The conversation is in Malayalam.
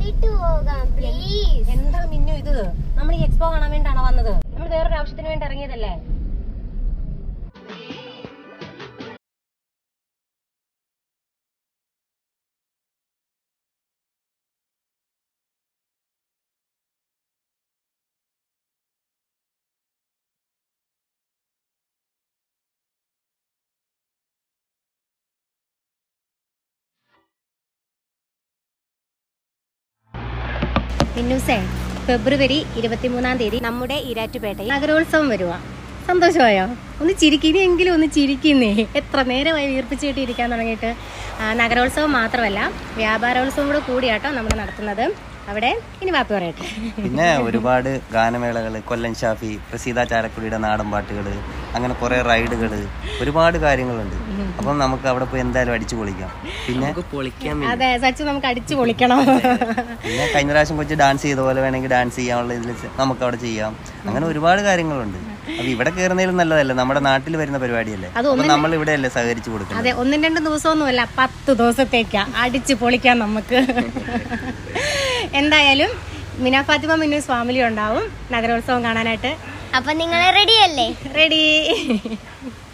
പോയിട്ട് പോകാം പ്ലീസ് എന്താ മിന്നു ഇത് നമ്മൾ ഈ എക്സ്പോ കാണാൻ വേണ്ടിയാണോ വന്നത് നമ്മൾ വേറൊരു ആവശ്യത്തിന് വേണ്ടി ഇറങ്ങിയതല്ലേ പിന്നൂസേ ഫെബ്രുവരി ഇരുപത്തിമൂന്നാം തീയതി നമ്മുടെ ഈരാറ്റുപേട്ടയിൽ നഗരോത്സവം വരുക സന്തോഷമായോ ഒന്ന് ചിരിക്കിനിയെങ്കിലും ഒന്ന് ചിരിക്കുന്നേ എത്ര നേരമായി വീർപ്പിച്ചിട്ട് ഇരിക്കാൻ തുടങ്ങിയിട്ട് ആ, നഗരോത്സവം മാത്രമല്ല വ്യാപാരോത്സവം കൂടെ കൂടിയാട്ടോ നമ്മൾ നടത്തുന്നത് അവിടെ ഇനി വാക്ക് പറയട്ടെ പിന്നെ ഒരുപാട് ഗാനമേളകൾ കൊല്ലം ഷാഫി പ്രസീത ചാലക്കുടിയുടെ നാടൻ പാട്ടുകൾ അങ്ങനെ കുറേ റൈഡുകൾ ഒരുപാട് കാര്യങ്ങളുണ്ട് അപ്പം നമുക്ക് അവിടെ പോയി എന്തായാലും അടിച്ചു പൊളിക്കാം പിന്നെ പൊളിക്കാൻ അതെ സച്ചു നമുക്ക് അടിച്ചു പൊളിക്കണം പിന്നെ കഴിഞ്ഞ പ്രാവശ്യം കൊച്ചു ഡാൻസ് ചെയ്ത പോലെ വേണമെങ്കിൽ ഡാൻസ് ചെയ്യാനുള്ള ഇതിൽ നമുക്ക് അവിടെ ചെയ്യാം അങ്ങനെ ഒരുപാട് കാര്യങ്ങളുണ്ട് അപ്പൊ ഇവിടെ കയറുന്നതിലും നല്ലതല്ലേ നമ്മുടെ നാട്ടിൽ വരുന്ന പരിപാടിയല്ലേ അത് അപ്പൊ നമ്മൾ ഇവിടെ അല്ലേ സഹകരിച്ചു കൊടുക്കുന്നത് അതെ ഒന്നും രണ്ടും ദിവസമൊന്നുമല്ല പത്ത് ദിവസത്തേക്കാ അടിച്ചു പൊളിക്കാം നമുക്ക് എന്തായാലും മിന ഫാത്തിമ മിന്നൂസ് ഫാമിലി ഉണ്ടാവും നഗരോത്സവം കാണാനായിട്ട് അപ്പൊ നിങ്ങളെ റെഡിയല്ലേ റെഡി